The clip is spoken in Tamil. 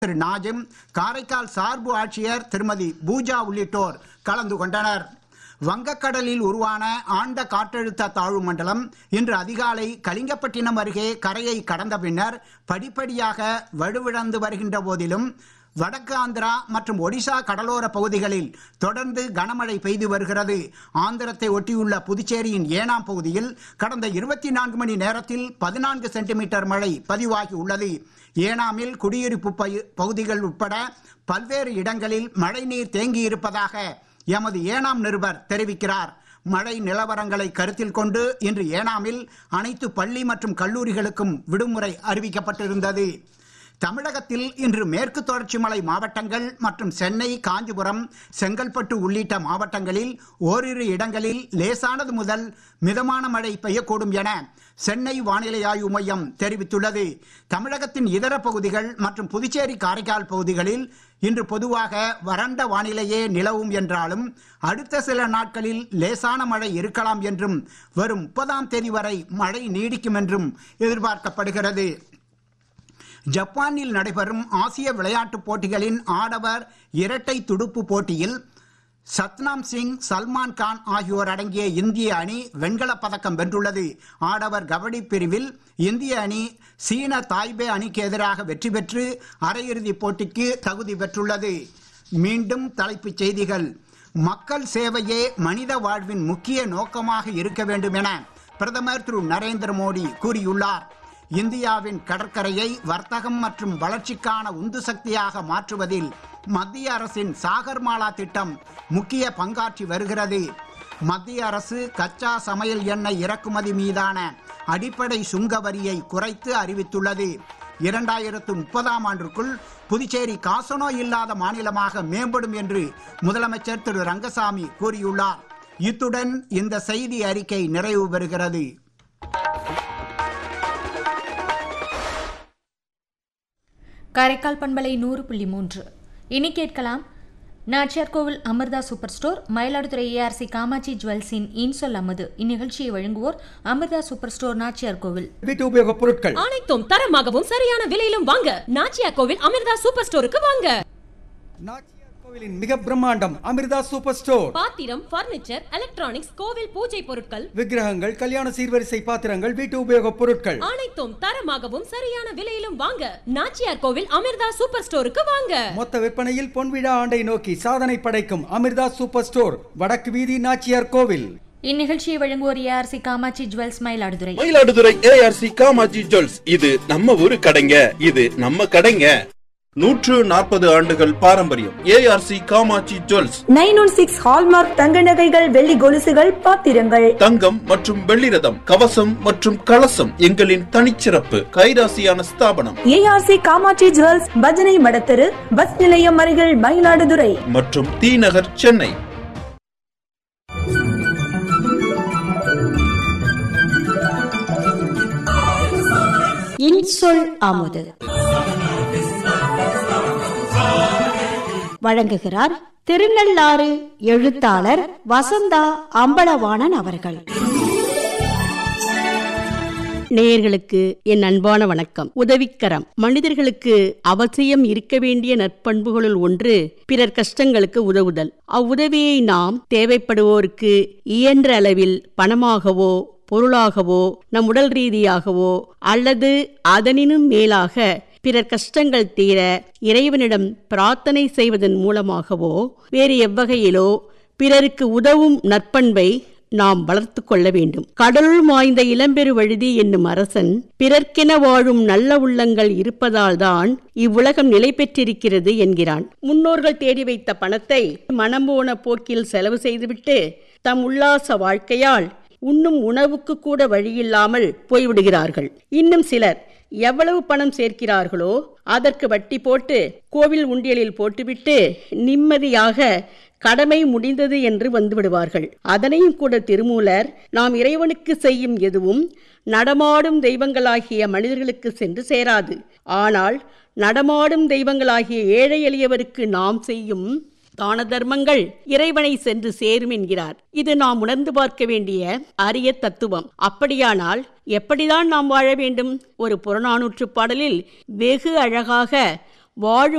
திரு நாஜிம் காரைக்கால் சார்பு ஆட்சியர் திருமதி பூஜா உள்ளிட்டோர் கலந்து கொண்டனர் வங்கக்கடலில் உருவான ஆண்ட காற்றழுத்த தாழ்வு மண்டலம் இன்று அதிகாலை கலிங்கப்பட்டினம் அருகே கரையை கடந்த பின்னர் படிப்படியாக வலுவிழந்து வருகின்ற போதிலும் வடக்கு ஆந்திரா மற்றும் ஒடிசா கடலோர பகுதிகளில் தொடர்ந்து கனமழை பெய்து வருகிறது ஆந்திரத்தை ஒட்டியுள்ள புதுச்சேரியின் ஏனாம் பகுதியில் கடந்த இருபத்தி நான்கு மணி நேரத்தில் பதினான்கு சென்டிமீட்டர் மழை பதிவாகி உள்ளது ஏனாமில் குடியிருப்பு பகு- பகுதிகள் உட்பட பல்வேறு இடங்களில் மழைநீர் தேங்கியிருப்பதாக எமது ஏனாம் நிருபர் தெரிவிக்கிறார் மழை நிலவரங்களை கருத்தில் கொண்டு இன்று ஏனாமில் அனைத்து பள்ளி மற்றும் கல்லூரிகளுக்கும் விடுமுறை அறிவிக்கப்பட்டிருந்தது தமிழகத்தில் இன்று மேற்கு தொடர்ச்சி மலை மாவட்டங்கள் மற்றும் சென்னை காஞ்சிபுரம் செங்கல்பட்டு உள்ளிட்ட மாவட்டங்களில் ஓரிரு இடங்களில் லேசானது முதல் மிதமான மழை பெய்யக்கூடும் என சென்னை வானிலை ஆய்வு மையம் தெரிவித்துள்ளது தமிழகத்தின் இதர பகுதிகள் மற்றும் புதுச்சேரி காரைக்கால் பகுதிகளில் இன்று பொதுவாக வறண்ட வானிலையே நிலவும் என்றாலும் அடுத்த சில நாட்களில் லேசான மழை இருக்கலாம் என்றும் வரும் முப்பதாம் தேதி வரை மழை நீடிக்கும் என்றும் எதிர்பார்க்கப்படுகிறது ஜப்பானில் நடைபெறும் ஆசிய விளையாட்டுப் போட்டிகளின் ஆடவர் இரட்டை துடுப்பு போட்டியில் சத்னாம் சிங் சல்மான் கான் ஆகியோர் அடங்கிய இந்திய அணி வெண்கலப் பதக்கம் வென்றுள்ளது ஆடவர் கபடி பிரிவில் இந்திய அணி சீன தாய்பே அணிக்கு எதிராக வெற்றி பெற்று அரையிறுதிப் போட்டிக்கு தகுதி பெற்றுள்ளது மீண்டும் தலைப்புச் செய்திகள் மக்கள் சேவையே மனித வாழ்வின் முக்கிய நோக்கமாக இருக்க வேண்டும் என பிரதமர் திரு நரேந்திர மோடி கூறியுள்ளார் இந்தியாவின் கடற்கரையை வர்த்தகம் மற்றும் வளர்ச்சிக்கான உந்து சக்தியாக மாற்றுவதில் மத்திய அரசின் சாகர்மாலா திட்டம் முக்கிய பங்காற்றி வருகிறது மத்திய அரசு கச்சா சமையல் எண்ணெய் இறக்குமதி மீதான அடிப்படை சுங்க வரியை குறைத்து அறிவித்துள்ளது இரண்டாயிரத்து முப்பதாம் ஆண்டிற்குள் புதுச்சேரி காசநோய் இல்லாத மாநிலமாக மேம்படும் என்று முதலமைச்சர் திரு ரங்கசாமி கூறியுள்ளார் இத்துடன் இந்த செய்தி அறிக்கை நிறைவு பெறுகிறது காரைக்கால் பண்பலை நூறு புள்ளி மூன்று இனி கேட்கலாம் நாச்சியார் கோவில் அமிர்தா சூப்பர் ஸ்டோர் மயிலாடுதுறை ஏஆர்சி காமாட்சி ஜுவல்ஸின் இன்சொல் அமுது இந்நிகழ்ச்சியை வழங்குவோர் அமிர்தா சூப்பர் ஸ்டோர் நாச்சியார் கோவில் வீட்டு உபயோகப் பொருட்கள் அனைத்தும் தரமாகவும் சரியான விலையிலும் வாங்க நாச்சியா கோவில் அமிர்தா சூப்பர் ஸ்டோருக்கு வாங்க நாச்சியார் கோவிலின் மிக பிரம்மாண்டம் அமிர்தா சூப்பர் ஸ்டோர் பாத்திரம் பர்னிச்சர் எலக்ட்ரானிக்ஸ் கோவில் பூஜை பொருட்கள் விக்கிரகங்கள் கல்யாண சீர்வரிசை பாத்திரங்கள் வீட்டு உபயோகப் பொருட்கள் அனைத்தும் தரமாகவும் சரியான விலையிலும் வாங்க நாச்சியார் கோவில் அமிர்தா சூப்பர் ஸ்டோருக்கு வாங்க மொத்த விற்பனையில் பொன்விழா ஆண்டை நோக்கி சாதனை படைக்கும் அமிர்தா சூப்பர் ஸ்டோர் வடக்கு வீதி நாச்சியார் கோவில் இந்நிகழ்ச்சியை வழங்குவோர் ஏஆர்சி காமாட்சி ஜுவல்ஸ் மயிலாடுதுறை மயிலாடுதுறை ஏஆர்சி காமாஜி ஜுவல்ஸ் இது நம்ம ஊரு கடைங்க இது நம்ம கடைங்க நூற்று நாற்பது ஆண்டுகள் பாரம்பரியம் ARC Kamatchi jewels nine one six hallmark தங்க நகைகள் வெள்ளி கொலுசுகள் பாத்திரங்கள் தங்கம் மற்றும் வெள்ளி ரதம் கவசம் மற்றும் கலசம் எங்களின் தனிச்சிறப்பு கைராசியான ஸ்தாபனம் ஏஆர்சி காமாட்சி ஜுவல்ஸ் பஜனை மடத்தெரு பஸ் நிலையம் அருகில் மயிலாடுதுறை மற்றும் தீநகர் சென்னை இன்சொல் அமுது வழங்குகிறார் திருநள்ளாறு எழுத்தாளர் வசந்தா அம்பலவாணன் அவர்கள் நேயர்களுக்கு என் அன்பான வணக்கம் உதவிக்கரம் மனிதர்களுக்கு அவசியம் இருக்க வேண்டிய நற்பண்புகளுள் ஒன்று பிறர் கஷ்டங்களுக்கு உதவுதல் அவ்வுதவியை நாம் தேவைப்படுவோருக்கு இயன்ற அளவில் பணமாகவோ பொருளாகவோ நம் உடல் ரீதியாகவோ அல்லது அதனினும் மேலாக பிறர் கஷ்டங்கள் தீர இறைவனிடம் பிரார்த்தனை செய்வதன் மூலமாகவோ வேறு எவ்வகையிலோ பிறருக்கு உதவும் நற்பண்பை நாம் வளர்த்து கொள்ள வேண்டும் கடலுள் மாய்ந்த இளம்பெரு வழுதி என்னும் அரசன் பிறர்க்கென வாழும் நல்ல உள்ளங்கள் இருப்பதால்தான் இவ்வுலகம் நிலை பெற்றிருக்கிறது என்கிறான் முன்னோர்கள் தேடி வைத்த பணத்தை மனம் போன போக்கில் செலவு செய்துவிட்டு தம் உல்லாச வாழ்க்கையால் உண்ணும் உணவுக்கு கூட வழியில்லாமல் போய்விடுகிறார்கள் இன்னும் சிலர் எவ்வளவு பணம் சேர்க்கிறார்களோ அதற்கு வட்டி போட்டு கோவில் உண்டியலில் போட்டுவிட்டு நிம்மதியாக கடமை முடிந்தது என்று வந்து விடுவார்கள் அதனையும் கூட திருமூலர் நாம் இறைவனுக்கு செய்யும் எதுவும் நடமாடும் தெய்வங்களாகிய மனிதர்களுக்கு சென்று சேராது ஆனால் நடமாடும் தெய்வங்களாகிய ஏழை எளியவருக்கு நாம் செய்யும் தான தர்மங்கள் இறைவனை சென்று சேரும் என்கிறார் இது நாம் உணர்ந்து பார்க்க வேண்டிய அரிய தத்துவம் அப்படியானால் எப்படிதான் நாம் வாழ வேண்டும் ஒரு புறநானூற்று பாடலில் வெகு அழகாக வாழும்